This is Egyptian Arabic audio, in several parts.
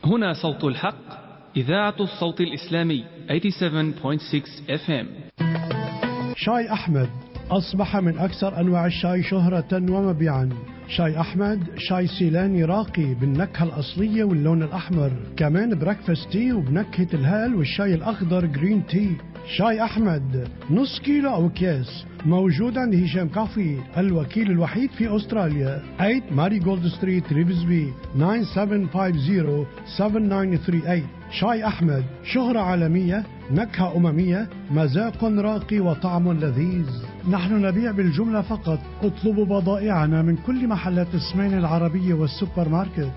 هنا صوت الحق إذاعة الصوت الإسلامي 87.6 FM شاي أحمد أصبح من أكثر أنواع الشاي شهرة ومبيعا شاي أحمد شاي سيلاني راقي بالنكهة الأصلية واللون الأحمر كمان بريكفاست تي وبنكهة الهال والشاي الأخضر جرين تي شاي أحمد نص كيلو أو أكياس موجود عند هشام كافي الوكيل الوحيد في أستراليا 8 ماري جولد ستريت ريفزبي 9750-7938 شاي أحمد شهرة عالمية نكهة أممية مذاق راقي وطعم لذيذ نحن نبيع بالجملة فقط اطلبوا بضائعنا من كل محلات السمين العربية والسوبر ماركت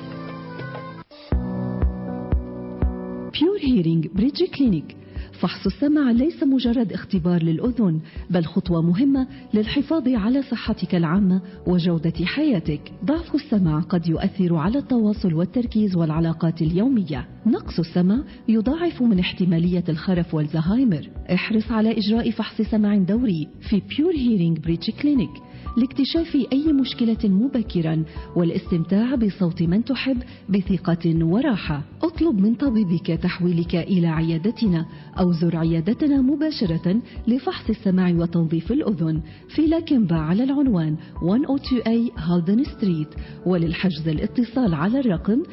بيور هيرينج بريدج كلينيك فحص السمع ليس مجرد اختبار للأذن بل خطوة مهمة للحفاظ على صحتك العامة وجودة حياتك ضعف السمع قد يؤثر على التواصل والتركيز والعلاقات اليومية نقص السمع يضاعف من احتمالية الخرف والزهايمر احرص على إجراء فحص سمع دوري في بيور هيرينج بريتش كلينيك لاكتشاف أي مشكلة مبكرا والاستمتاع بصوت من تحب بثقة وراحة اطلب من طبيبك تحويلك إلى عيادتنا أو زر عيادتنا مباشرة لفحص السمع وتنظيف الأذن في لاكنبا على العنوان 102A هالدن ستريت وللحجز الاتصال على الرقم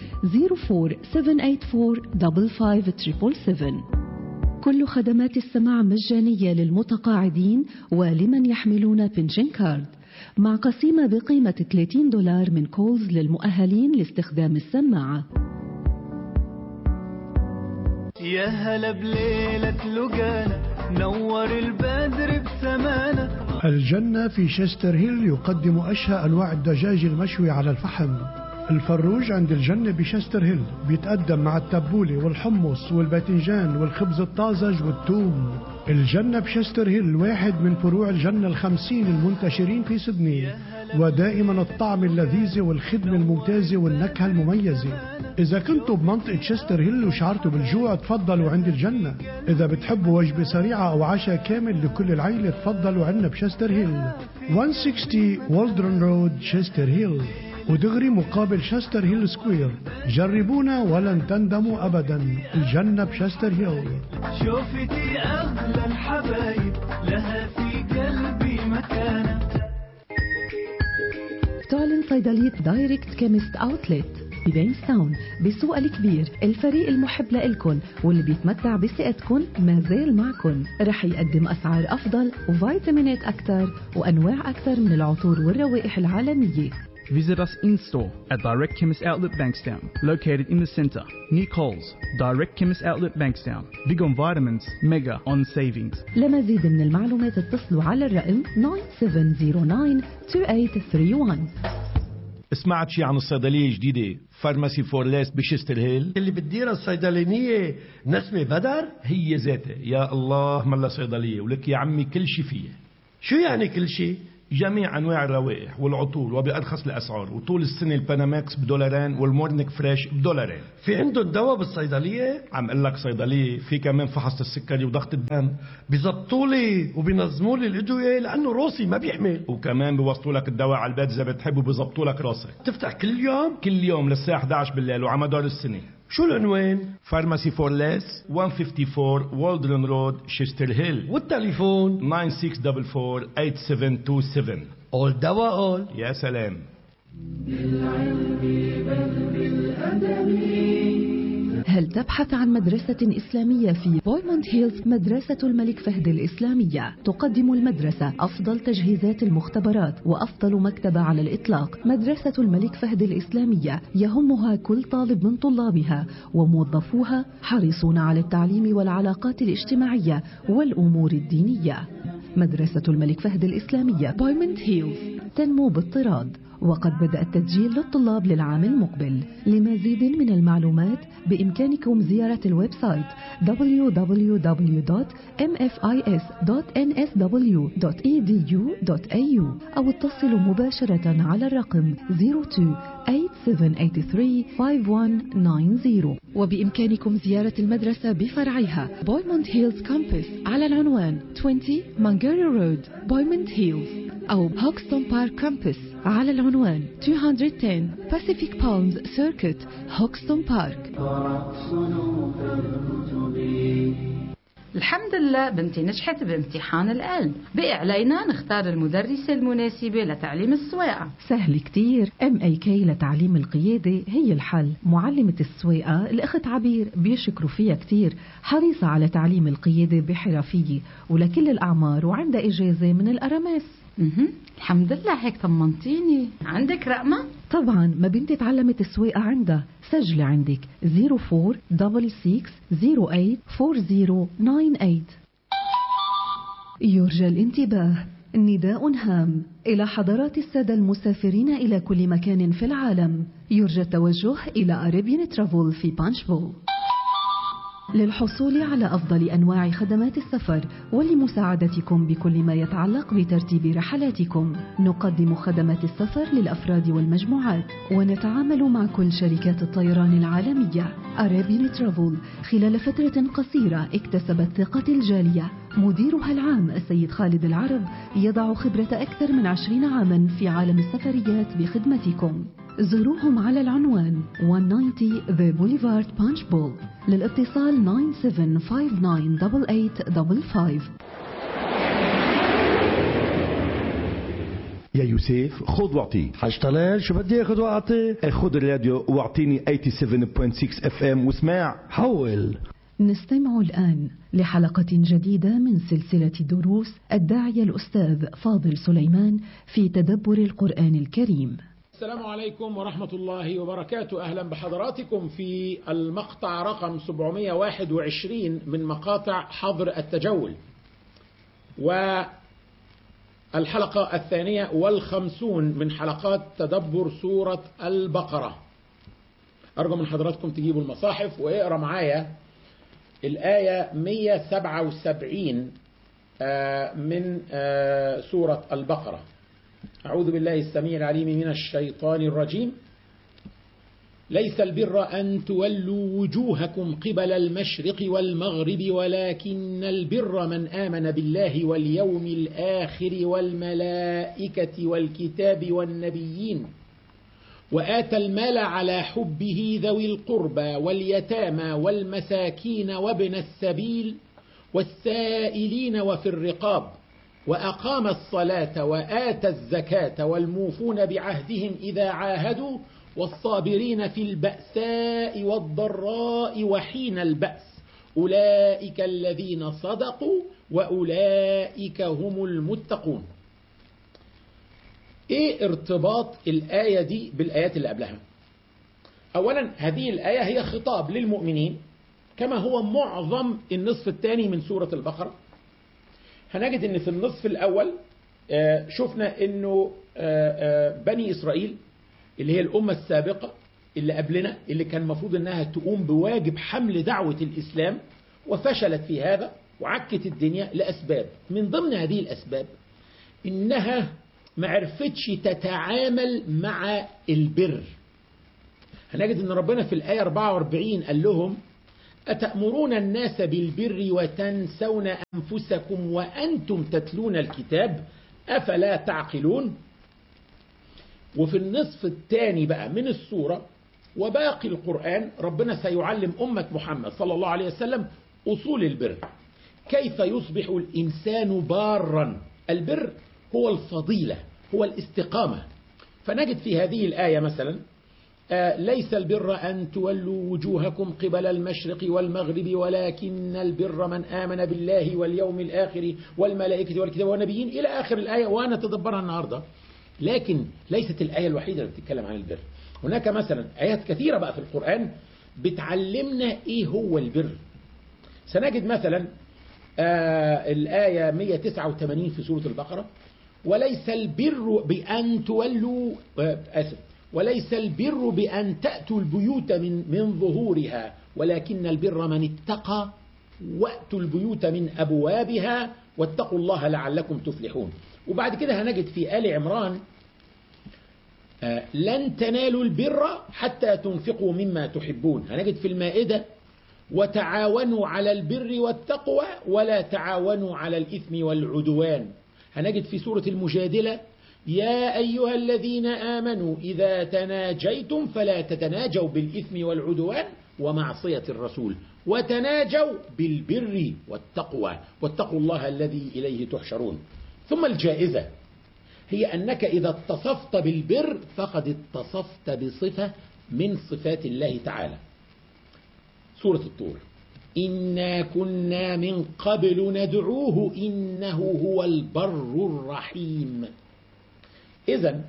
04784 كل خدمات السماع مجانية للمتقاعدين ولمن يحملون بنشن كارد مع قسيمة بقيمة 30 دولار من كولز للمؤهلين لاستخدام السماعة يا هلا بليلة لقانا نور البدر بسمانا الجنة في شستر هيل يقدم أشهى أنواع الدجاج المشوي على الفحم الفروج عند الجنة بشستر هيل بيتقدم مع التبولة والحمص والباذنجان والخبز الطازج والثوم الجنة بشستر هيل واحد من فروع الجنة الخمسين المنتشرين في سدني ودائما الطعم اللذيذ والخدمة الممتازة والنكهة المميزة إذا كنتوا بمنطقة شستر هيل وشعرتوا بالجوع تفضلوا عند الجنة إذا بتحبوا وجبة سريعة أو عشاء كامل لكل العيلة تفضلوا عنا بشستر هيل 160 والدرن رود شستر هيل ودغري مقابل شستر هيل سكوير جربونا ولن تندموا أبدا الجنة بشستر هيل شوفتي أغلى الحبايب لها في قلبي مكانة تعلن صيدلية دايركت كيمست اوتلت ببينستاون بالسوق الكبير الفريق المحب لإلكن واللي بيتمتع بثقتكن ما زال معكن رح يقدم أسعار أفضل وفيتامينات أكثر وأنواع أكثر من العطور والروائح العالمية Visit us in store at Direct Chemist Outlet Bankstown, located in the centre, near Coles. Direct Chemist Outlet Bankstown. Big on vitamins, mega on savings. لمزيد من المعلومات اتصلوا على الرقم 97092831 سمعت شي عن الصيدلية الجديدة فارماسي فور ليس بشستر هيل اللي بتديرها الصيدلانية نسمة بدر هي ذاتها يا الله ملا صيدلية ولك يا عمي كل شي فيها شو يعني كل شيء جميع انواع الروائح والعطور وبارخص الاسعار وطول السنه الباناماكس بدولارين والمورنيك فريش بدولارين في عندهم دواء بالصيدلية عم اقول لك صيدليه في كمان فحص السكري وضغط الدم بيزبطوا لي وبينظموا لي الادوية لانه روسي ما بيحمل وكمان بيوصلوا لك الدواء على البيت اذا بتحب وبيظبطوا لك راسك تفتح كل يوم كل يوم للساعه 11 بالليل وعلى مدار السنه شو العنوان فارماسي فور ليس 154 والدرن رود شستر هيل والتليفون 9644 اول دواء اول يا سلام هل تبحث عن مدرسة إسلامية في بويموند هيلز مدرسة الملك فهد الإسلامية تقدم المدرسة أفضل تجهيزات المختبرات وأفضل مكتبة على الإطلاق مدرسة الملك فهد الإسلامية يهمها كل طالب من طلابها وموظفوها حريصون على التعليم والعلاقات الاجتماعية والأمور الدينية مدرسة الملك فهد الإسلامية بويموند هيلز تنمو باضطراد وقد بدأ التسجيل للطلاب للعام المقبل لمزيد من المعلومات بإمكانكم زيارة الويب سايت www.mfis.nsw.edu.au أو اتصلوا مباشرة على الرقم 02-8783-5190 وبإمكانكم زيارة المدرسة بفرعها بويموند هيلز كامبس على العنوان 20 مانجاري رود بويموند هيلز أو هوكستون بارك كامبس على العنوان 210 Pacific Palms Circuit هوكستون بارك الحمد لله بنتي نجحت بامتحان العلم بقي علينا نختار المدرسة المناسبة لتعليم السواقة سهل كتير ام اي كي لتعليم القيادة هي الحل معلمة السواقة الأخت عبير بيشكروا فيها كتير حريصة على تعليم القيادة بحرفية ولكل الأعمار وعندها إجازة من الأرامس مهم. الحمد لله هيك طمنتيني عندك رقمة؟ طبعا ما بنتي تعلمت السواقة عندها سجلي عندك 0466084098 يرجى الانتباه نداء هام إلى حضرات السادة المسافرين إلى كل مكان في العالم يرجى التوجه إلى أريبيان ترافل في بانشفول للحصول على أفضل أنواع خدمات السفر ولمساعدتكم بكل ما يتعلق بترتيب رحلاتكم نقدم خدمات السفر للأفراد والمجموعات ونتعامل مع كل شركات الطيران العالمية أرابين ترافل خلال فترة قصيرة اكتسبت ثقة الجالية مديرها العام السيد خالد العرب يضع خبرة أكثر من عشرين عاما في عالم السفريات بخدمتكم زوروهم على العنوان 190 The Boulevard Punch Bowl للاتصال 97598855 يا يوسف خذ واعطي حاشتغل شو بدي اخذ واعطي خذ الراديو واعطيني 87.6 اف ام واسمع حول نستمع الآن لحلقة جديدة من سلسلة دروس الداعية الأستاذ فاضل سليمان في تدبر القرآن الكريم السلام عليكم ورحمة الله وبركاته أهلا بحضراتكم في المقطع رقم 721 من مقاطع حظر التجول والحلقة الثانية والخمسون من حلقات تدبر سورة البقرة أرجو من حضراتكم تجيبوا المصاحف ويقرأ معايا الآية 177 من سورة البقرة أعوذ بالله السميع العليم من الشيطان الرجيم ليس البر أن تولوا وجوهكم قبل المشرق والمغرب ولكن البر من آمن بالله واليوم الآخر والملائكة والكتاب والنبيين وآتى المال على حبه ذوي القربى واليتامى والمساكين وابن السبيل والسائلين وفي الرقاب وأقام الصلاة وآتى الزكاة والموفون بعهدهم إذا عاهدوا والصابرين في البأساء والضراء وحين البأس أولئك الذين صدقوا وأولئك هم المتقون ايه ارتباط الآية دي بالآيات اللي قبلها أولا هذه الآية هي خطاب للمؤمنين كما هو معظم النصف الثاني من سورة البقرة هنجد ان في النصف الاول شفنا انه بني اسرائيل اللي هي الامه السابقه اللي قبلنا اللي كان المفروض انها تقوم بواجب حمل دعوه الاسلام وفشلت في هذا وعكت الدنيا لاسباب من ضمن هذه الاسباب انها ما عرفتش تتعامل مع البر هنجد ان ربنا في الايه 44 قال لهم أتأمرون الناس بالبر وتنسون أنفسكم وأنتم تتلون الكتاب أفلا تعقلون وفي النصف الثاني بقى من السورة وباقي القرآن ربنا سيعلم أمة محمد صلى الله عليه وسلم أصول البر كيف يصبح الإنسان بارا البر هو الفضيلة هو الاستقامة فنجد في هذه الآية مثلا ليس البر أن تولوا وجوهكم قبل المشرق والمغرب ولكن البر من آمن بالله واليوم الآخر والملائكة والكتاب والنبيين إلى آخر الآية وأنا تدبرها النهاردة لكن ليست الآية الوحيدة اللي بتتكلم عن البر هناك مثلا آيات كثيرة بقى في القرآن بتعلمنا إيه هو البر سنجد مثلا آه الآية 189 في سورة البقرة وليس البر بأن تولوا آه آسف وليس البر بأن تأتوا البيوت من, من ظهورها ولكن البر من اتقى وأتوا البيوت من أبوابها واتقوا الله لعلكم تفلحون وبعد كده هنجد في آل عمران آه لن تنالوا البر حتى تنفقوا مما تحبون هنجد في المائدة وتعاونوا على البر والتقوى ولا تعاونوا على الإثم والعدوان هنجد في سورة المجادلة يا أيها الذين آمنوا إذا تناجيتم فلا تتناجوا بالإثم والعدوان ومعصية الرسول وتناجوا بالبر والتقوى واتقوا الله الذي إليه تحشرون ثم الجائزة هي أنك إذا اتصفت بالبر فقد اتصفت بصفة من صفات الله تعالى سورة الطور إنا كنا من قبل ندعوه إنه هو البر الرحيم إذا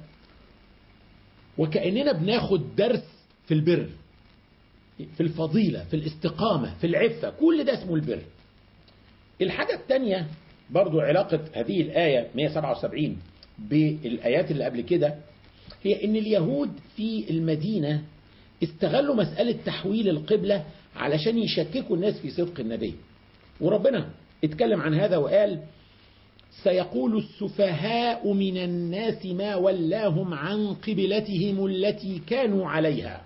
وكأننا بناخد درس في البر في الفضيلة في الاستقامة في العفة كل ده اسمه البر الحاجة الثانية برضو علاقة هذه الآية 177 بالآيات اللي قبل كده هي أن اليهود في المدينة استغلوا مسألة تحويل القبلة علشان يشككوا الناس في صدق النبي وربنا اتكلم عن هذا وقال سيقول السفهاء من الناس ما ولاهم عن قبلتهم التي كانوا عليها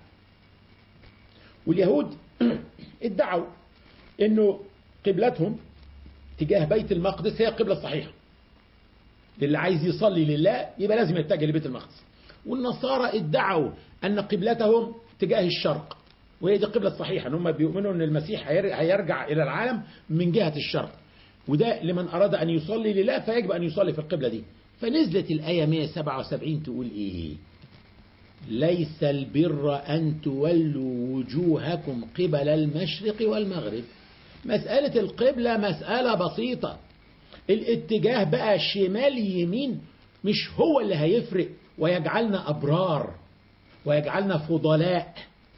واليهود ادعوا انه قبلتهم تجاه بيت المقدس هي القبلة الصحيحة اللي عايز يصلي لله يبقى لازم يتجه لبيت المقدس والنصارى ادعوا ان قبلتهم تجاه الشرق وهي دي القبلة الصحيحة ان هم بيؤمنوا ان المسيح هيرجع الى العالم من جهة الشرق وده لمن اراد ان يصلي لله فيجب ان يصلي في القبلة دي فنزلت الآية 177 تقول ايه ليس البر أن تولوا وجوهكم قبل المشرق والمغرب مسألة القبلة مسألة بسيطة الاتجاه بقى شمال يمين مش هو اللي هيفرق ويجعلنا أبرار ويجعلنا فضلاء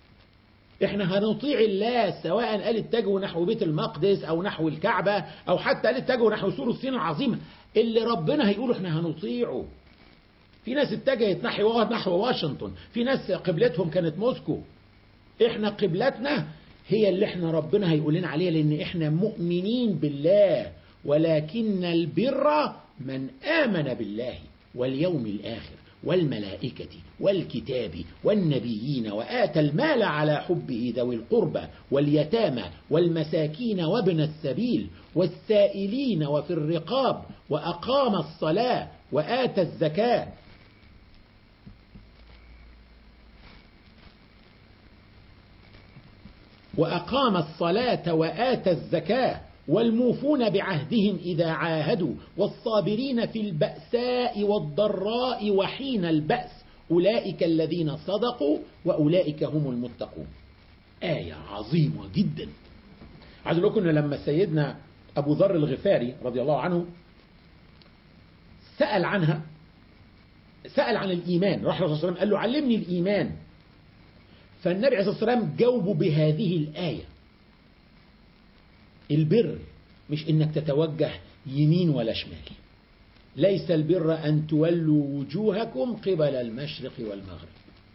احنا هنطيع الله سواء قال اتجهوا نحو بيت المقدس او نحو الكعبة او حتى قال اتجهوا نحو سور الصين العظيمة اللي ربنا هيقوله احنا هنطيعه في ناس اتجهت نحو نحو واشنطن في ناس قبلتهم كانت موسكو احنا قبلتنا هي اللي احنا ربنا هيقول لنا عليها لان احنا مؤمنين بالله ولكن البر من آمن بالله واليوم الآخر والملائكة والكتاب والنبيين وآتى المال على حبه ذوي القربى واليتامى والمساكين وابن السبيل والسائلين وفي الرقاب وأقام الصلاة وآتى الزكاة وأقام الصلاة وآتى الزكاة والموفون بعهدهم إذا عاهدوا والصابرين في البأساء والضراء وحين البأس أولئك الذين صدقوا وأولئك هم المتقون آية عظيمة جدا عايز أقول لكم لما سيدنا أبو ذر الغفاري رضي الله عنه سأل عنها سأل عن الإيمان راح الرسول صلى الله عليه وسلم قال له علمني الإيمان فالنبي عليه الصلاة والسلام جاوبه بهذه الآية البر مش انك تتوجه يمين ولا شمال ليس البر ان تولوا وجوهكم قبل المشرق والمغرب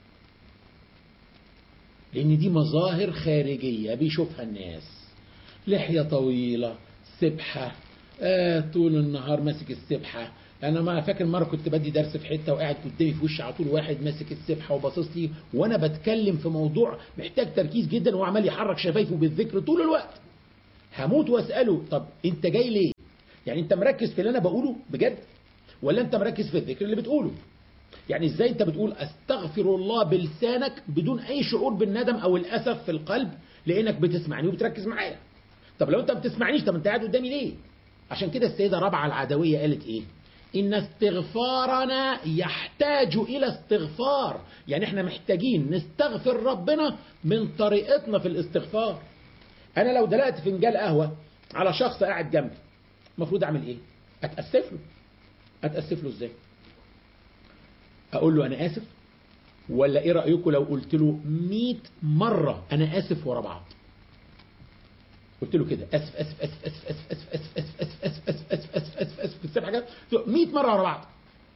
لان دي مظاهر خارجية بيشوفها الناس لحية طويلة سبحة آه طول النهار ماسك السبحة انا ما فاكر مره كنت بدي درس في حته وقاعد قدامي في وشي على طول واحد ماسك السبحه وباصص لي وانا بتكلم في موضوع محتاج تركيز جدا وهو عمال يحرك شفايفه بالذكر طول الوقت هموت واساله طب انت جاي ليه يعني انت مركز في اللي انا بقوله بجد ولا انت مركز في الذكر اللي بتقوله يعني ازاي انت بتقول استغفر الله بلسانك بدون اي شعور بالندم او الاسف في القلب لانك بتسمعني وبتركز معايا طب لو انت ما بتسمعنيش طب انت قاعد قدامي ليه عشان كده السيده رابعه العدويه قالت ايه ان استغفارنا يحتاج الى استغفار يعني احنا محتاجين نستغفر ربنا من طريقتنا في الاستغفار انا لو دلقت فنجان قهوه على شخص قاعد جنبي المفروض اعمل ايه اتاسف له اتاسف له ازاي اقول له انا اسف ولا ايه رايكم لو قلت له 100 مره انا اسف ورا بعض قلت له كده اسف اسف اسف اسف اسف اسف اسف اسف اسف اسف اسف اسف اسف اسف حاجات 100 مره ورا بعض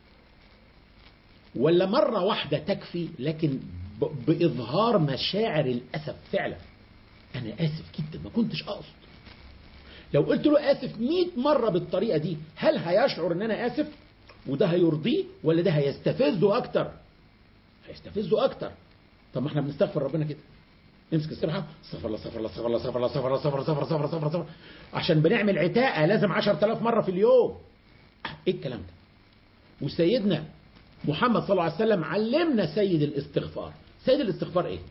ولا مره واحده تكفي لكن باظهار مشاعر الاسف فعلا انا اسف جدا ما كنتش اقصد لو قلت له اسف 100 مره بالطريقه دي هل هيشعر ان انا اسف وده هيرضيه ولا ده هيستفزه اكتر هيستفزه اكتر طب ما احنا بنستغفر ربنا كده نمسك السبحه استغفر الله استغفر الله استغفر الله استغفر الله استغفر الله استغفر الله استغفر الله استغفر الله عشان بنعمل عتاقه لازم 10000 مره في اليوم ايه الكلام ده وسيدنا محمد صلى الله عليه وسلم علمنا سيد الاستغفار سيد الاستغفار ايه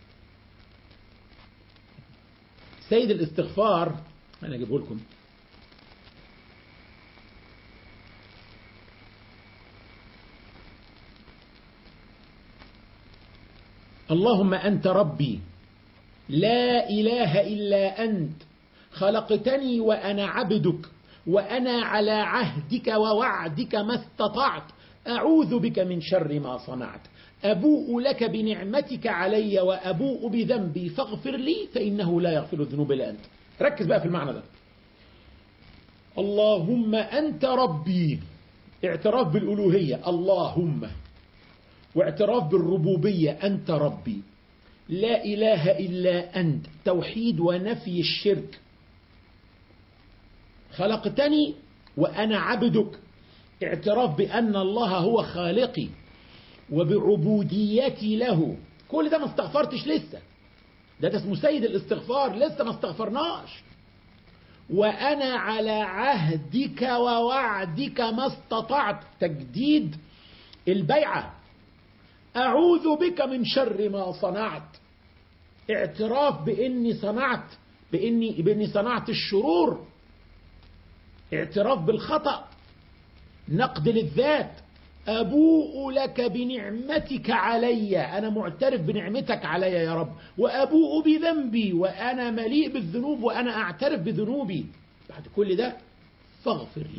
سيد الاستغفار انا اجيبه لكم اللهم انت ربي لا اله الا انت خلقتني وانا عبدك وانا على عهدك ووعدك ما استطعت اعوذ بك من شر ما صنعت ابوء لك بنعمتك علي وابوء بذنبي فاغفر لي فانه لا يغفر الذنوب الا انت ركز بقى في المعنى ده اللهم انت ربي اعتراف بالالوهيه اللهم واعتراف بالربوبيه انت ربي لا اله الا انت توحيد ونفي الشرك خلقتني وانا عبدك اعتراف بان الله هو خالقي وبعبوديتي له كل ده ما استغفرتش لسه ده, ده اسمه سيد الاستغفار لسه ما استغفرناش وانا على عهدك ووعدك ما استطعت تجديد البيعه اعوذ بك من شر ما صنعت اعتراف باني صنعت باني باني صنعت الشرور اعتراف بالخطأ نقد للذات أبوء لك بنعمتك علي أنا معترف بنعمتك علي يا رب وأبوء بذنبي وأنا مليء بالذنوب وأنا أعترف بذنوبي بعد كل ده فاغفر لي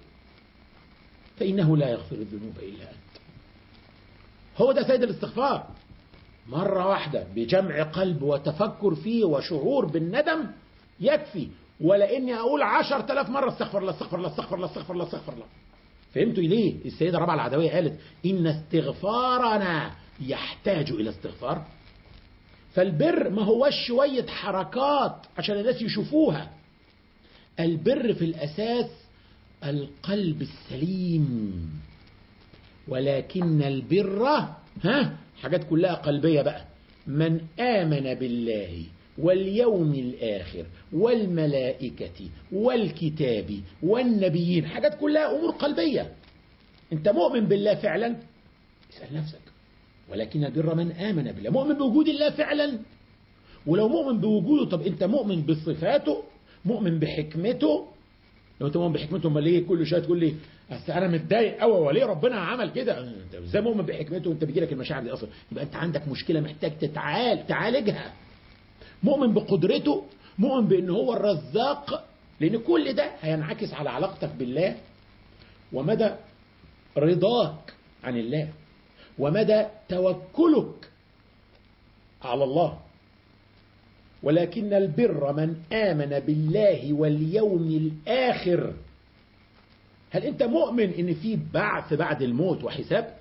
فإنه لا يغفر الذنوب إلا أنت هو ده سيد الاستغفار مرة واحدة بجمع قلب وتفكر فيه وشعور بالندم يكفي ولا اني اقول عشر تلاف مرة استغفر الله استغفر الله استغفر الله استغفر الله استغفر الله فهمتوا ليه السيدة ربع العدوية قالت ان استغفارنا يحتاج الى استغفار فالبر ما هوش شوية حركات عشان الناس يشوفوها البر في الاساس القلب السليم ولكن البر ها حاجات كلها قلبية بقى من آمن بالله واليوم الآخر والملائكة والكتاب والنبيين حاجات كلها أمور قلبية أنت مؤمن بالله فعلا اسأل نفسك ولكن البر من آمن بالله مؤمن بوجود الله فعلا ولو مؤمن بوجوده طب أنت مؤمن بصفاته مؤمن بحكمته لو انت مؤمن بحكمته امال ليه كل شويه تقول لي اصل انا متضايق قوي وليه ربنا عمل كده انت ازاي مؤمن بحكمته وانت بيجي لك المشاعر دي اصلا يبقى انت عندك مشكله محتاج تتعال تعالجها مؤمن بقدرته مؤمن بان هو الرزاق لان كل ده هينعكس على علاقتك بالله ومدى رضاك عن الله ومدى توكلك على الله ولكن البر من آمن بالله واليوم الآخر هل أنت مؤمن إن في بعث بعد الموت وحساب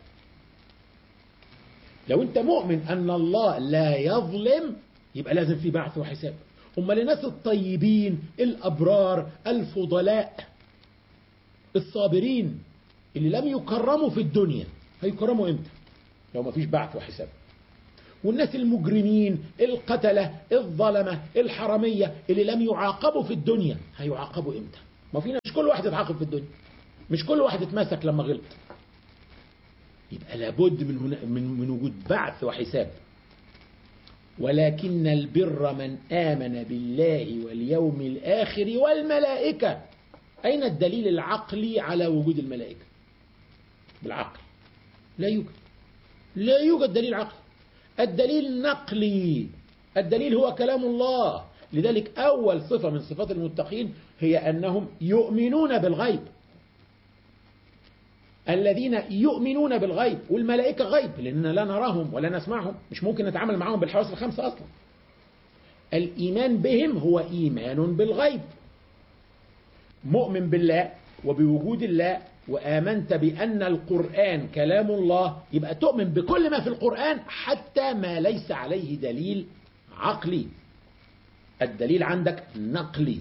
لو أنت مؤمن أن الله لا يظلم يبقى لازم في بعث وحساب أما لناس الطيبين الأبرار الفضلاء الصابرين اللي لم يكرموا في الدنيا هيكرموا امتى لو ما فيش بعث وحساب والناس المجرمين القتلة الظلمة الحرامية اللي لم يعاقبوا في الدنيا هيعاقبوا امتى ما فينا مش كل واحد يتعاقب في الدنيا مش كل واحد يتمسك لما غلط يبقى لابد من, هنا من, من وجود بعث وحساب ولكن البر من آمن بالله واليوم الآخر والملائكة أين الدليل العقلي على وجود الملائكة بالعقل لا يوجد لا يوجد دليل عقلي الدليل نقلي الدليل هو كلام الله لذلك أول صفة من صفات المتقين هي أنهم يؤمنون بالغيب الذين يؤمنون بالغيب والملائكة غيب لأننا لا نراهم ولا نسمعهم مش ممكن نتعامل معهم بالحواس الخمسة أصلا الإيمان بهم هو إيمان بالغيب مؤمن بالله وبوجود الله وآمنت بأن القرآن كلام الله يبقى تؤمن بكل ما في القرآن حتى ما ليس عليه دليل عقلي الدليل عندك نقلي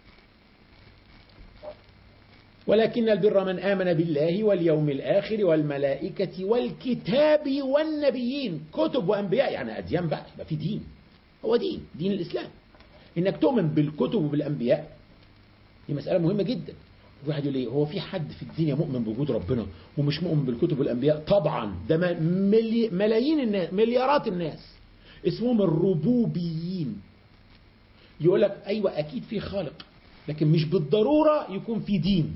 ولكن البر من آمن بالله واليوم الآخر والملائكة والكتاب والنبيين كتب وأنبياء يعني أديان بقى يبقى في دين هو دين دين الإسلام إنك تؤمن بالكتب وبالأنبياء دي مسألة مهمة جدا واحد يقول لي هو في حد في الدنيا مؤمن بوجود ربنا ومش مؤمن بالكتب والانبياء طبعا ده م- ملي ملايين الناس مليارات الناس اسمهم الربوبيين يقول لك ايوه اكيد في خالق لكن مش بالضروره يكون في دين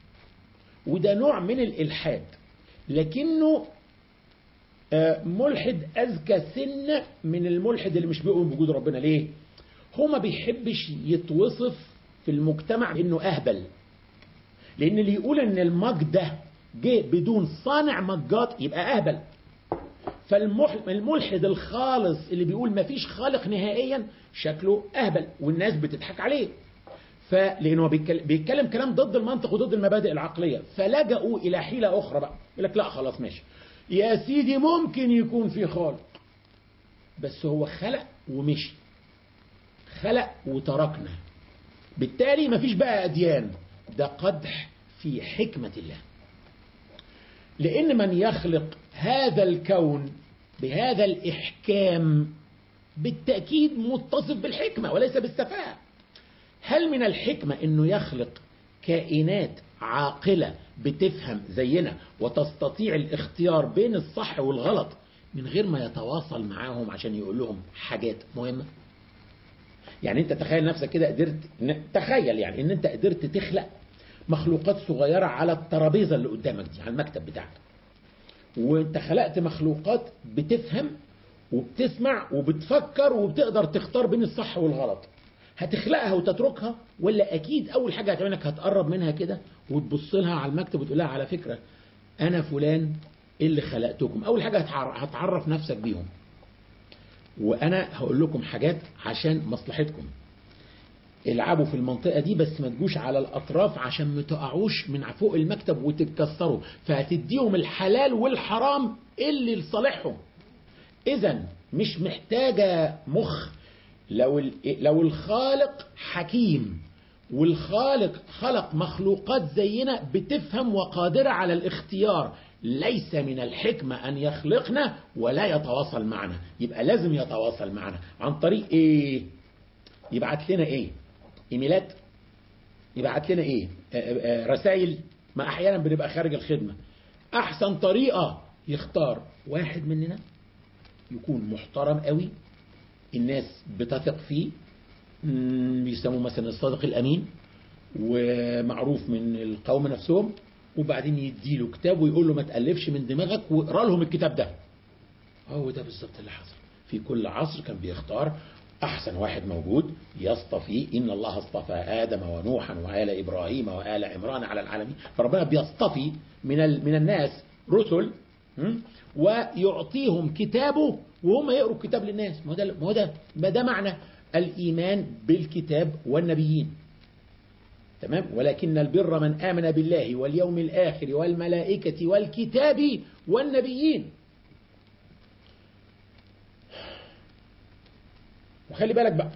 وده نوع من الالحاد لكنه آه، ملحد اذكى سنه من الملحد اللي مش بيؤمن بوجود ربنا ليه هو ما بيحبش يتوصف في المجتمع انه اهبل لان اللي يقول ان المج ده جه بدون صانع مجات يبقى اهبل فالملحد الخالص اللي بيقول ما فيش خالق نهائيا شكله اهبل والناس بتضحك عليه فلانه بيتكلم, بيتكلم كلام ضد المنطق وضد المبادئ العقليه فلجأوا الى حيله اخرى بقى يقول لك لا خلاص ماشي يا سيدي ممكن يكون في خالق بس هو خلق ومشي خلق وتركنا بالتالي مفيش بقى أديان ده قدح في حكمة الله لأن من يخلق هذا الكون بهذا الإحكام بالتأكيد متصف بالحكمة وليس بالسفاهة هل من الحكمة أنه يخلق كائنات عاقلة بتفهم زينا وتستطيع الاختيار بين الصح والغلط من غير ما يتواصل معاهم عشان يقول لهم حاجات مهمة يعني انت تخيل نفسك كده قدرت تخيل يعني ان انت قدرت تخلق مخلوقات صغيرة على الترابيزة اللي قدامك دي على المكتب بتاعك وانت خلقت مخلوقات بتفهم وبتسمع وبتفكر وبتقدر تختار بين الصح والغلط هتخلقها وتتركها ولا اكيد اول حاجه هتعمل انك هتقرب منها كده وتبص لها على المكتب وتقول لها على فكره انا فلان اللي خلقتكم اول حاجه هتعرف نفسك بيهم وانا هقول لكم حاجات عشان مصلحتكم العبوا في المنطقة دي بس ما تجوش على الأطراف عشان ما تقعوش من فوق المكتب وتتكسروا فهتديهم الحلال والحرام اللي لصالحهم إذا مش محتاجة مخ لو لو الخالق حكيم والخالق خلق مخلوقات زينا بتفهم وقادرة على الاختيار ليس من الحكمة أن يخلقنا ولا يتواصل معنا يبقى لازم يتواصل معنا عن طريق إيه يبعت لنا إيه إيميلات يبعت لنا إيه رسائل ما أحيانا بنبقى خارج الخدمة أحسن طريقة يختار واحد مننا يكون محترم قوي الناس بتثق فيه بيسموه مثلا الصادق الأمين ومعروف من القوم نفسهم وبعدين يديله كتاب ويقول له ما تألفش من دماغك واقرا لهم الكتاب ده هو ده بالظبط اللي حصل في كل عصر كان بيختار أحسن واحد موجود يصطفي إن الله اصطفى آدم ونوحا وآل إبراهيم وآل عمران على العالمين فربنا بيصطفي من من الناس رسل ويعطيهم كتابه وهم يقروا الكتاب للناس ما هو ده ما هو ده ما ده معنى الإيمان بالكتاب والنبيين تمام ولكن البر من آمن بالله واليوم الآخر والملائكة والكتاب والنبيين وخلي بالك بقى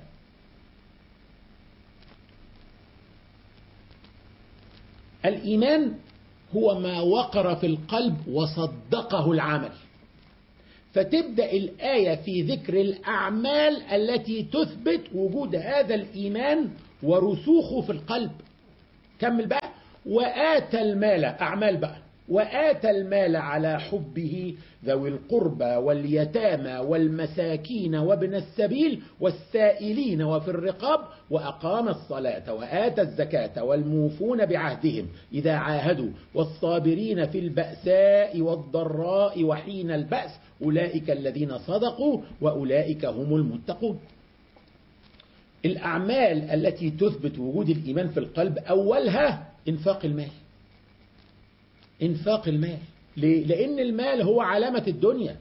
الإيمان هو ما وقر في القلب وصدقه العمل فتبدأ الآية في ذكر الأعمال التي تثبت وجود هذا الإيمان ورسوخه في القلب كمل بقى وآتى المال أعمال بقى وآتى المال على حبه ذوي القربى واليتامى والمساكين وابن السبيل والسائلين وفي الرقاب وأقام الصلاة وآتى الزكاة والموفون بعهدهم إذا عاهدوا والصابرين في البأساء والضراء وحين البأس أولئك الذين صدقوا وأولئك هم المتقون الأعمال التي تثبت وجود الإيمان في القلب أولها إنفاق المال إنفاق المال ليه؟ لأن المال هو علامة الدنيا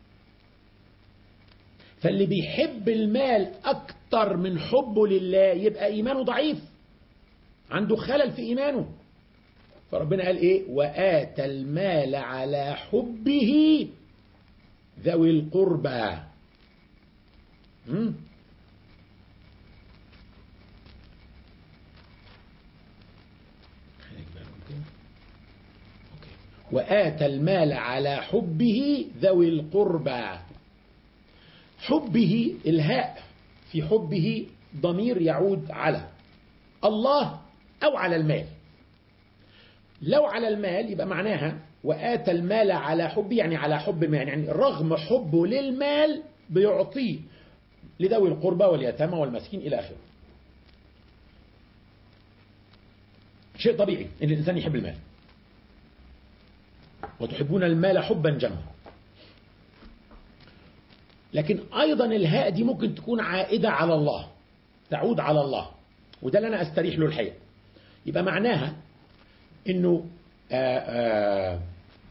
فاللي بيحب المال أكتر من حبه لله يبقى إيمانه ضعيف عنده خلل في إيمانه فربنا قال إيه وآتى المال على حبه ذوي القربى وآتى المال على حبه ذوي القربى حبه الهاء في حبه ضمير يعود على الله أو على المال لو على المال يبقى معناها وآتى المال على حبه يعني على حب المال يعني رغم حبه للمال بيعطيه لذوي القربى واليتامى والمسكين إلى آخره شيء طبيعي ان الانسان يحب المال وتحبون المال حبا جما لكن ايضا الهاء دي ممكن تكون عائده على الله تعود على الله وده اللي انا استريح له الحقيقه يبقى معناها انه آآ آآ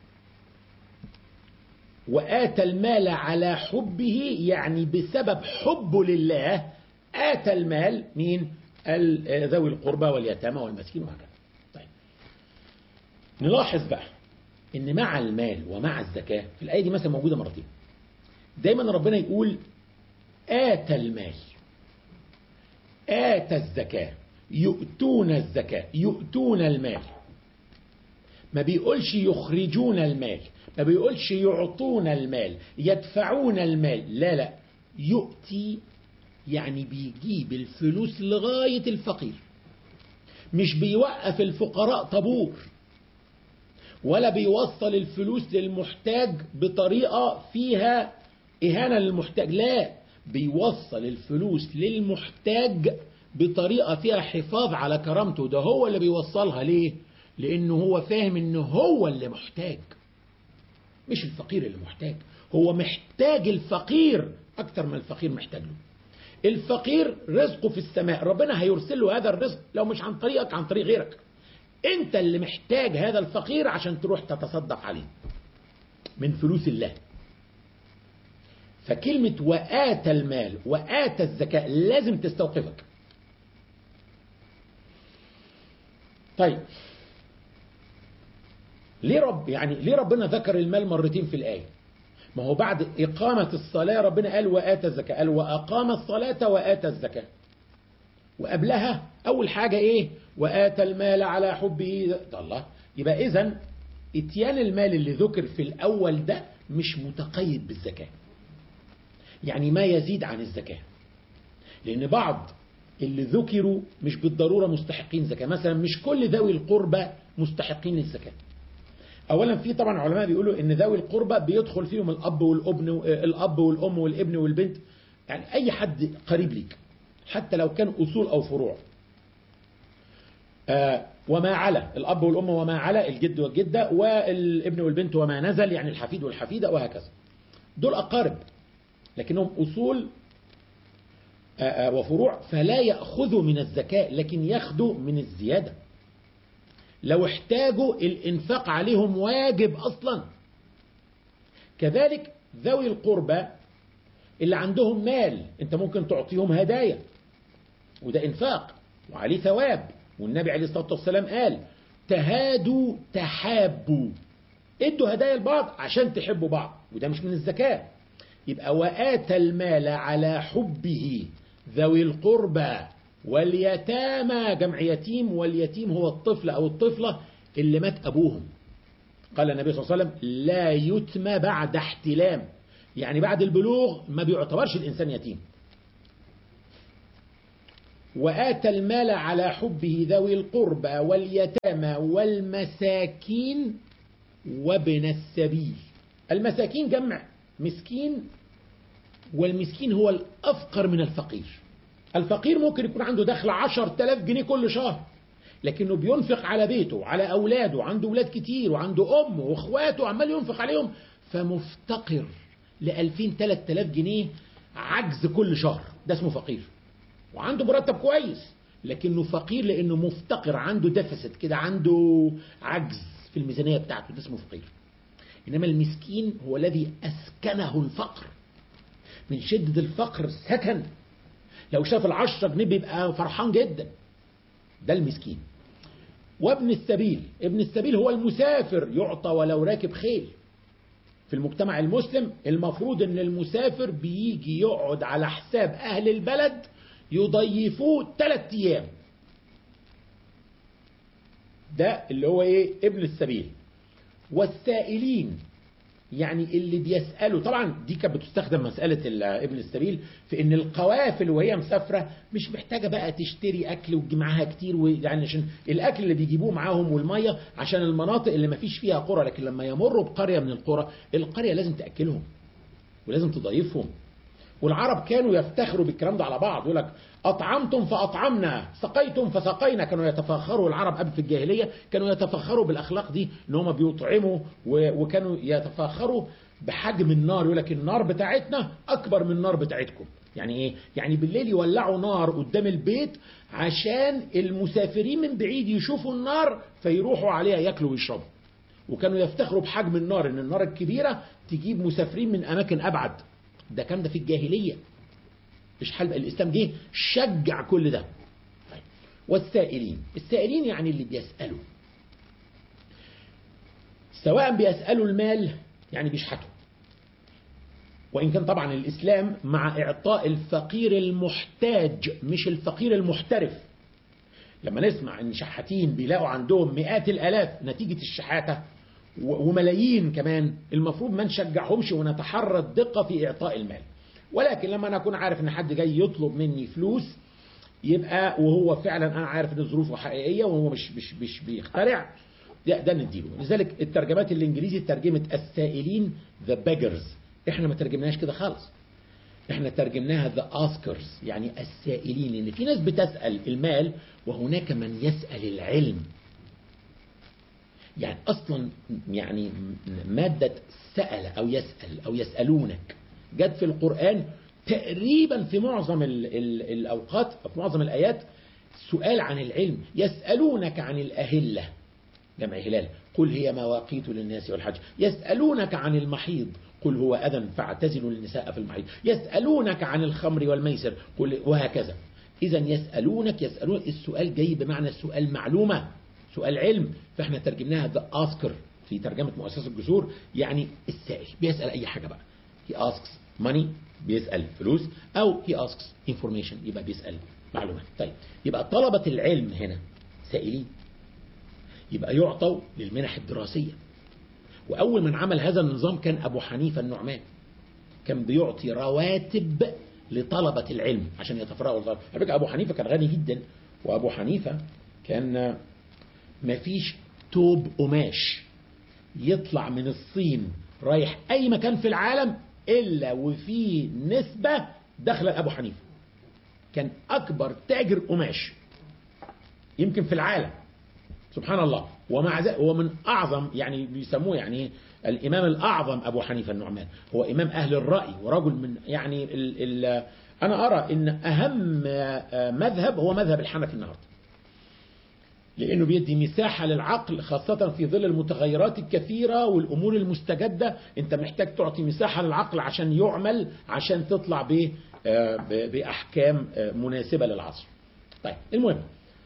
وآتى المال على حبه يعني بسبب حبه لله آتى المال مين ذوي القربى واليتامى والمسكين وهكذا نلاحظ بقى ان مع المال ومع الزكاة في الآية دي مثلا موجودة مرتين دايما ربنا يقول آتى المال آتى الزكاة يؤتون الزكاة يؤتون المال ما بيقولش يخرجون المال ما بيقولش يعطون المال يدفعون المال لا لا يؤتي يعني بيجيب الفلوس لغاية الفقير مش بيوقف الفقراء طابور ولا بيوصل الفلوس للمحتاج بطريقة فيها إهانة للمحتاج لا بيوصل الفلوس للمحتاج بطريقة فيها حفاظ على كرامته ده هو اللي بيوصلها ليه لأنه هو فاهم إنه هو اللي محتاج مش الفقير اللي محتاج هو محتاج الفقير أكتر من الفقير محتاج له الفقير رزقه في السماء ربنا هيرسل له هذا الرزق لو مش عن طريقك عن طريق غيرك انت اللي محتاج هذا الفقير عشان تروح تتصدق عليه من فلوس الله فكلمة وآتى المال وآتى الزكاة لازم تستوقفك طيب ليه رب يعني ليه ربنا ذكر المال مرتين في الآية ما هو بعد إقامة الصلاة ربنا قال وآتى الزكاة قال وأقام الصلاة وآتى الزكاة وقبلها أول حاجة إيه وآتى المال على حبه الله يبقى إذا اتيان المال اللي ذكر في الأول ده مش متقيد بالزكاة يعني ما يزيد عن الزكاة لأن بعض اللي ذكروا مش بالضرورة مستحقين زكاة مثلا مش كل ذوي القربى مستحقين للزكاة اولا في طبعا علماء بيقولوا ان ذوي القربى بيدخل فيهم الاب والابن الاب والام والابن والبنت يعني اي حد قريب ليك حتى لو كان اصول او فروع آه وما على الاب والام وما على الجد والجده والابن والبنت وما نزل يعني الحفيد والحفيده وهكذا دول اقارب لكنهم اصول آه آه وفروع فلا ياخذوا من الزكاه لكن ياخذوا من الزياده لو احتاجوا الانفاق عليهم واجب اصلا كذلك ذوي القربى اللي عندهم مال انت ممكن تعطيهم هدايا وده انفاق وعليه ثواب والنبي عليه الصلاه والسلام قال تهادوا تحابوا ادوا هدايا لبعض عشان تحبوا بعض وده مش من الزكاه يبقى واتى المال على حبه ذوي القربى واليتامى جمع يتيم واليتيم هو الطفل أو الطفلة اللي مات أبوهم قال النبي صلى الله عليه وسلم لا يتم بعد احتلام يعني بعد البلوغ ما بيعتبرش الإنسان يتيم وآتى المال على حبه ذوي القربى واليتامى والمساكين وابن السبيل المساكين جمع مسكين والمسكين هو الأفقر من الفقير الفقير ممكن يكون عنده دخل عشر تلاف جنيه كل شهر لكنه بينفق على بيته على أولاده عنده أولاد كتير وعنده أم وإخواته عمال ينفق عليهم فمفتقر لألفين تلات تلاف جنيه عجز كل شهر ده اسمه فقير وعنده مرتب كويس لكنه فقير لأنه مفتقر عنده ديفيسيت كده عنده عجز في الميزانية بتاعته ده اسمه فقير إنما المسكين هو الذي أسكنه الفقر من شدة الفقر سكن لو شاف العشرة جنيه بيبقى فرحان جدا ده المسكين وابن السبيل ابن السبيل هو المسافر يعطى ولو راكب خيل في المجتمع المسلم المفروض ان المسافر بيجي يقعد على حساب اهل البلد يضيفوه ثلاث ايام ده اللي هو ايه ابن السبيل والسائلين يعني اللي بيسأله طبعا دي كانت بتستخدم مسألة ال- ابن السبيل في ان القوافل وهي مسافرة مش محتاجة بقى تشتري اكل وتجي معاها كتير ويعني عشان الاكل اللي بيجيبوه معاهم والمية عشان المناطق اللي ما فيش فيها قرى لكن لما يمروا بقرية من القرى القرية لازم تأكلهم ولازم تضيفهم والعرب كانوا يفتخروا بالكلام ده على بعض يقول لك أطعمتم فأطعمنا سقيتم فسقينا كانوا يتفاخروا العرب قبل في الجاهلية كانوا يتفاخروا بالأخلاق دي إن هم بيطعموا و- وكانوا يتفاخروا بحجم النار يقول لك النار بتاعتنا أكبر من النار بتاعتكم يعني إيه؟ يعني بالليل يولعوا نار قدام البيت عشان المسافرين من بعيد يشوفوا النار فيروحوا عليها ياكلوا ويشربوا وكانوا يفتخروا بحجم النار ان النار الكبيرة تجيب مسافرين من اماكن ابعد ده كان ده في الجاهلية مش حال الاسلام جه شجع كل ده طيب. والسائلين السائلين يعني اللي بيسألوا سواء بيسألوا المال يعني بيشحتوا وإن كان طبعا الإسلام مع إعطاء الفقير المحتاج مش الفقير المحترف لما نسمع ان شحاتين بيلاقوا عندهم مئات الالاف نتيجة الشحاتة و- وملايين كمان المفروض ما نشجعهمش ونتحرى الدقة في اعطاء المال ولكن لما انا اكون عارف ان حد جاي يطلب مني فلوس يبقى وهو فعلا انا عارف ان ظروفه حقيقية وهو مش مش مش بيخترع ده, ده نديله لذلك الترجمات الانجليزي ترجمت السائلين the beggars احنا ما ترجمناش كده خالص احنا ترجمناها the askers يعني السائلين ان في ناس بتسأل المال وهناك من يسأل العلم يعني اصلا يعني مادة سأل او يسأل او يسألونك جت في القرآن تقريبا في معظم ال ال الاوقات أو في معظم الايات سؤال عن العلم يسألونك عن الأهلة جمع هلال قل هي مواقيت للناس والحج يسألونك عن المحيض قل هو أذى فاعتزلوا النساء في المحيض يسألونك عن الخمر والميسر قل وهكذا إذا يسألونك يسألون السؤال جاي بمعنى السؤال معلومة سؤال علم فاحنا ترجمناها the asker في ترجمة مؤسسة الجسور يعني السائل بيسأل أي حاجة بقى he asks money بيسأل فلوس أو he asks information يبقى بيسأل معلومات طيب يبقى طلبة العلم هنا سائلين يبقى يعطوا للمنح الدراسية وأول من عمل هذا النظام كان أبو حنيفة النعمان كان بيعطي رواتب لطلبة العلم عشان يتفرغوا للطلب على فكرة أبو حنيفة كان غني جدا وأبو حنيفة كان مفيش توب قماش يطلع من الصين رايح أي مكان في العالم إلا وفي نسبة داخله أبو حنيفة كان أكبر تاجر قماش يمكن في العالم سبحان الله ومع ذلك هو من أعظم يعني بيسموه يعني الإمام الأعظم أبو حنيفة النعمان هو إمام أهل الرأي ورجل من يعني ال ال أنا أرى إن أهم مذهب هو مذهب الحنفي النهارده لأنه بيدي مساحة للعقل خاصة في ظل المتغيرات الكثيرة والأمور المستجدة أنت محتاج تعطي مساحة للعقل عشان يعمل عشان تطلع ب بأحكام مناسبة للعصر طيب المهم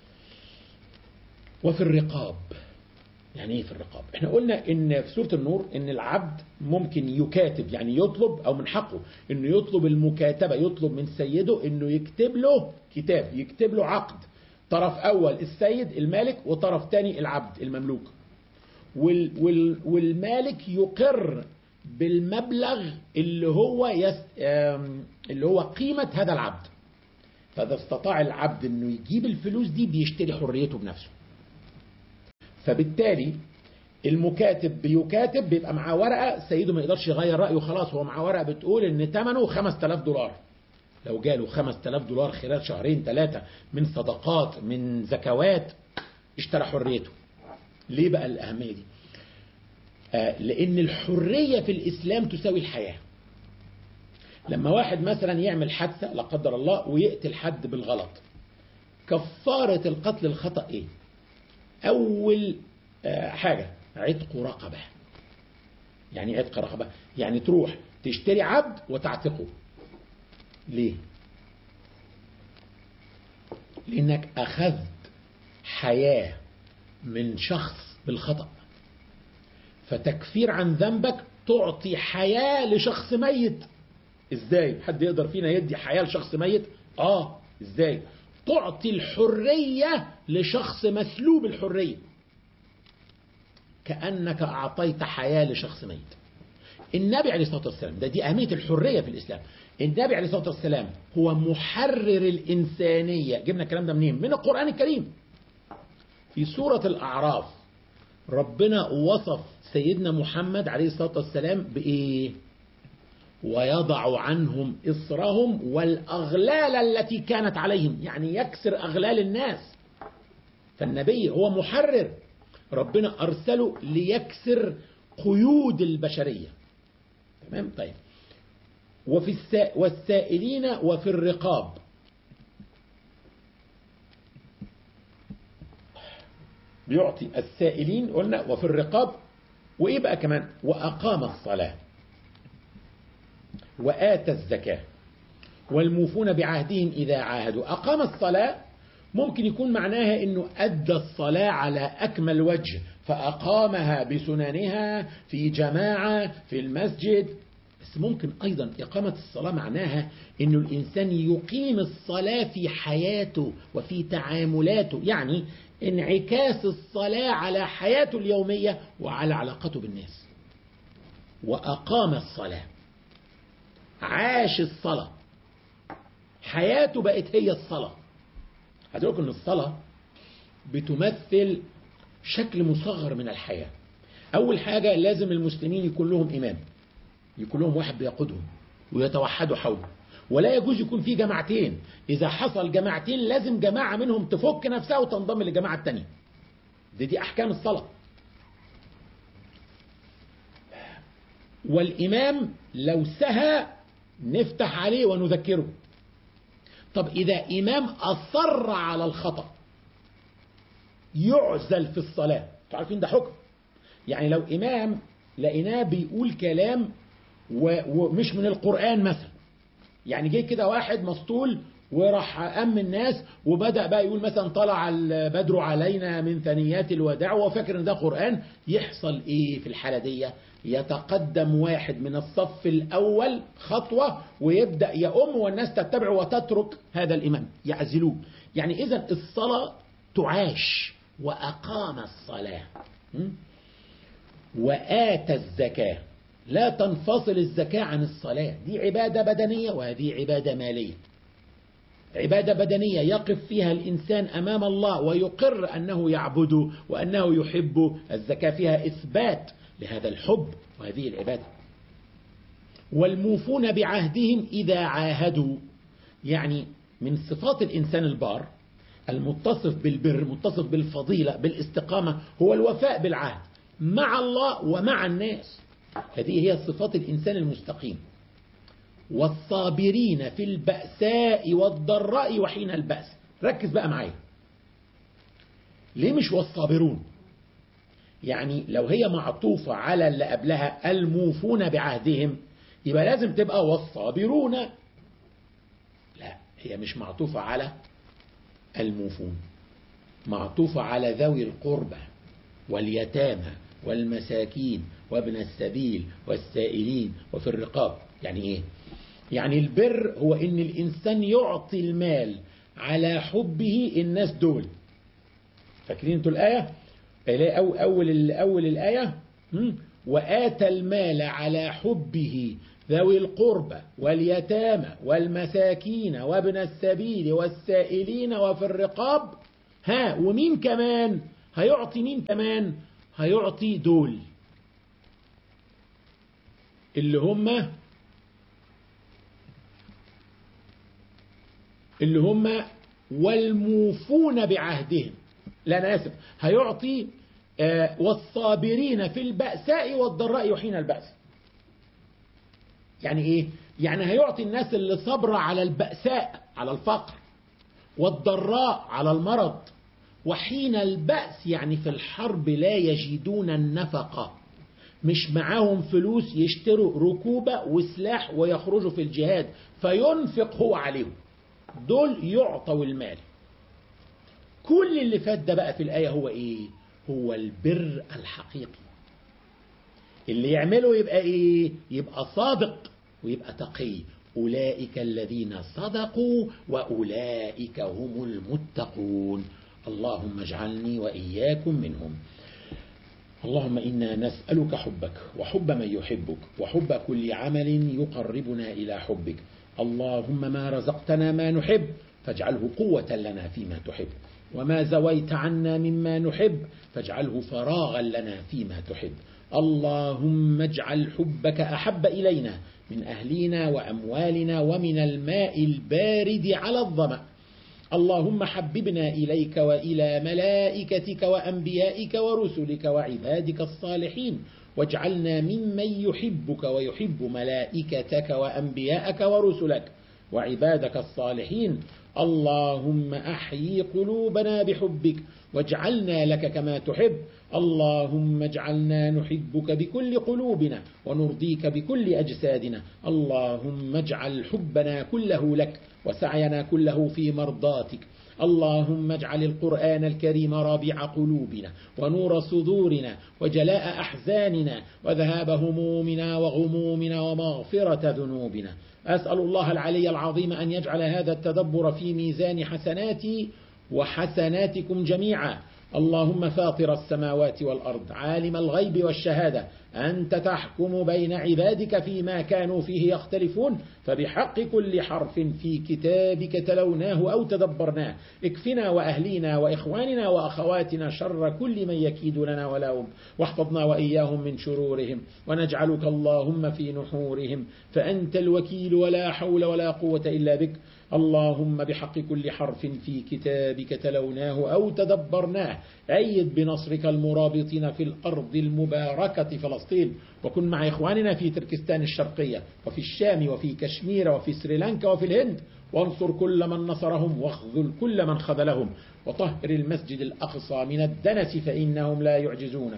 وفي الرقاب يعني ايه في الرقاب احنا قلنا ان في سورة النور ان العبد ممكن يكاتب يعني يطلب او من حقه انه يطلب المكاتبة يطلب من سيده انه يكتب له كتاب يكتب له عقد طرف اول السيد المالك وطرف تاني العبد المملوك وال وال والمالك يقر بالمبلغ اللي هو يس اللي هو قيمة هذا العبد فإذا استطاع العبد انه يجيب الفلوس دي بيشتري حريته بنفسه فبالتالي المكاتب بيكاتب بيبقى معاه ورقة سيده ما يقدرش يغير رأيه خلاص هو معاه ورقة بتقول ان ثمنه 5000 دولار لو جاله 5000 دولار خلال شهرين ثلاثة من صدقات من زكوات اشترى حريته ليه بقى الأهمية دي آه لأن الحرية في الإسلام تساوي الحياة لما واحد مثلا يعمل حادثة لا قدر الله ويقتل حد بالغلط كفارة القتل الخطأ ايه أول آه حاجة عتق رقبة يعني عتق رقبة يعني تروح تشتري عبد وتعتقه ليه لأنك أخذت حياة من شخص بالخطأ فتكفير عن ذنبك تعطي حياة لشخص ميت ازاي حد يقدر فينا يدي حياة لشخص ميت اه ازاي تعطي الحرية لشخص مسلوب الحرية كأنك أعطيت حياة لشخص ميت النبي عليه الصلاة والسلام ده دي أهمية الحرية في الإسلام النبي عليه الصلاة والسلام هو محرر الإنسانية جبنا الكلام ده منين من القرآن الكريم في سورة الأعراف ربنا وصف سيدنا محمد عليه الصلاة والسلام بإيه ويضع عنهم إصرهم والأغلال التي كانت عليهم يعني يكسر أغلال الناس فالنبي هو محرر ربنا أرسله ليكسر قيود البشرية تمام طيب وفي السا... والسائلين وفي الرقاب بيعطي السائلين قلنا وفي الرقاب وإيه بقى كمان وأقام الصلاة وآتى الزكاة والموفون بعهدهم إذا عاهدوا أقام الصلاة ممكن يكون معناها أنه أدى الصلاة على أكمل وجه فأقامها بسننها في جماعة في المسجد بس ممكن أيضا إقامة الصلاة معناها أنه الإنسان يقيم الصلاة في حياته وفي تعاملاته يعني انعكاس الصلاة على حياته اليومية وعلى علاقته بالناس وأقام الصلاة عاش الصلاة حياته بقت هي الصلاة هتقولك ان الصلاة بتمثل شكل مصغر من الحياة أول حاجة لازم المسلمين يكون لهم إمام يكون لهم واحد بيقودهم ويتوحدوا حوله ولا يجوز يكون في جماعتين إذا حصل جماعتين لازم جماعة منهم تفك نفسها وتنضم للجماعة التانية دي دي أحكام الصلاة والإمام لو سهى نفتح عليه ونذكره طب إذا إمام أصر على الخطأ يعزل في الصلاة تعرفين ده حكم يعني لو إمام لقيناه بيقول كلام ومش من القرآن مثلا يعني جه كده واحد مسطول وراح أم الناس وبدأ بقى يقول مثلا طلع البدر علينا من ثنيات الوداع وهو فاكر ان ده قرآن يحصل ايه في الحالة دي يتقدم واحد من الصف الأول خطوة ويبدأ يأم والناس تتبع وتترك هذا الإمام يعزلوه يعني إذا الصلاة تعاش وأقام الصلاة وآتى الزكاة لا تنفصل الزكاة عن الصلاة دي عبادة بدنية وهذه عبادة مالية عبادة بدنية يقف فيها الإنسان أمام الله ويقر أنه يعبده وأنه يحب الزكاة فيها إثبات لهذا الحب وهذه العبادة والموفون بعهدهم إذا عاهدوا يعني من صفات الإنسان البار المتصف بالبر متصف بالفضيلة بالاستقامة هو الوفاء بالعهد مع الله ومع الناس هذه هي صفات الإنسان المستقيم والصابرين في البأساء والضراء وحين البأس ركز بقى معايا ليه مش والصابرون يعني لو هي معطوفة على اللي قبلها الموفون بعهدهم يبقى لازم تبقى والصابرون لا هي مش معطوفة على الموفون معطوفة على ذوي القربى واليتامى والمساكين وابن السبيل والسائلين وفي الرقاب يعني ايه يعني البر هو ان الانسان يعطي المال على حبه الناس دول فاكرين انتوا الايه أو أول أول الآية وآتى المال على حبه ذوي القربى واليتامى والمساكين وابن السبيل والسائلين وفي الرقاب ها ومين كمان هيعطي مين كمان هيعطي دول اللي هم اللي هم والموفون بعهدهم لا أنا آسف هيعطي آه والصابرين في البأساء والضراء وحين البأس يعني إيه؟ يعني هيعطي الناس اللي صبر على البأساء على الفقر والضراء على المرض وحين البأس يعني في الحرب لا يجدون النفقة مش معاهم فلوس يشتروا ركوبة وسلاح ويخرجوا في الجهاد فينفق هو عليهم دول يعطوا المال كل اللي فات ده بقى في الآية هو إيه هو البر الحقيقي اللي يعمله يبقى إيه يبقى صادق ويبقى تقي أولئك الذين صدقوا وأولئك هم المتقون اللهم اجعلني وإياكم منهم اللهم إنا نسألك حبك وحب من يحبك وحب كل عمل يقربنا إلى حبك اللهم ما رزقتنا ما نحب فاجعله قوة لنا فيما تحب وما زويت عنا مما نحب فاجعله فراغا لنا فيما تحب اللهم اجعل حبك أحب إلينا من أهلنا وأموالنا ومن الماء البارد على الظمأ اللهم حببنا إليك وإلى ملائكتك وأنبيائك ورسلك وعبادك الصالحين واجعلنا ممن يحبك ويحب ملائكتك وأنبياءك ورسلك وعبادك الصالحين اللهم أحيي قلوبنا بحبك واجعلنا لك كما تحب اللهم اجعلنا نحبك بكل قلوبنا ونرضيك بكل أجسادنا اللهم اجعل حبنا كله لك وسعينا كله في مرضاتك اللهم اجعل القرآن الكريم رابع قلوبنا ونور صدورنا وجلاء أحزاننا وذهاب همومنا وغمومنا ومغفرة ذنوبنا أسأل الله العلي العظيم أن يجعل هذا التدبر في ميزان حسناتي وحسناتكم جميعا اللهم فاطر السماوات والأرض عالم الغيب والشهادة أنت تحكم بين عبادك فيما كانوا فيه يختلفون فبحق كل حرف في كتابك تلوناه أو تدبرناه اكفنا وأهلينا وإخواننا وأخواتنا شر كل من يكيد لنا ولهم واحفظنا وإياهم من شرورهم ونجعلك اللهم في نحورهم فأنت الوكيل ولا حول ولا قوة إلا بك اللهم بحق كل حرف في كتابك تلوناه أو تدبرناه أيد بنصرك المرابطين في الأرض المباركة فلسطين وكن مع إخواننا في تركستان الشرقية وفي الشام وفي كشمير وفي سريلانكا وفي الهند وانصر كل من نصرهم واخذل كل من خذلهم وطهر المسجد الأقصى من الدنس فإنهم لا يعجزونك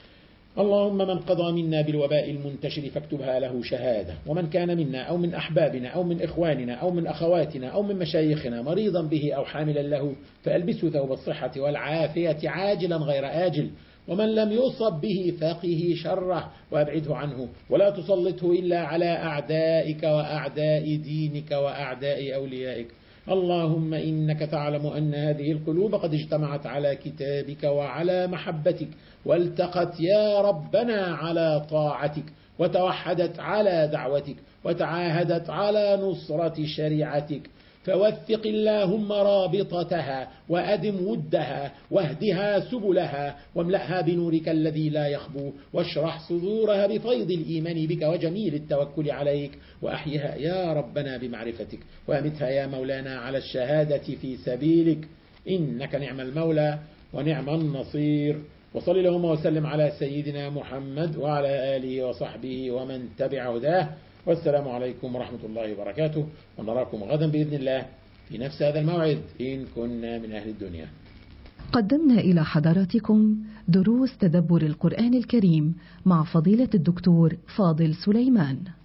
اللهم من قضى منا بالوباء المنتشر فاكتبها له شهادة ومن كان منا أو من أحبابنا أو من إخواننا أو من أخواتنا أو من مشايخنا مريضا به أو حاملا له فألبسه ثوب الصحة والعافية عاجلا غير آجل ومن لم يصب به فقه شره وأبعده عنه ولا تسلطه إلا على أعدائك وأعداء دينك وأعداء أوليائك اللهم إنك تعلم أن هذه القلوب قد اجتمعت على كتابك وعلى محبتك والتقت يا ربنا على طاعتك وتوحدت على دعوتك وتعاهدت على نصرة شريعتك فوثق اللهم رابطتها وأدم ودها واهدها سبلها واملأها بنورك الذي لا يخبو واشرح صدورها بفيض الإيمان بك وجميل التوكل عليك وأحيها يا ربنا بمعرفتك وأمتها يا مولانا على الشهادة في سبيلك إنك نعم المولى ونعم النصير وصل اللهم وسلم على سيدنا محمد وعلى آله وصحبه ومن تبع هداه والسلام عليكم ورحمة الله وبركاته ونراكم غدا بإذن الله في نفس هذا الموعد إن كنا من أهل الدنيا قدمنا إلى حضراتكم دروس تدبر القرآن الكريم مع فضيلة الدكتور فاضل سليمان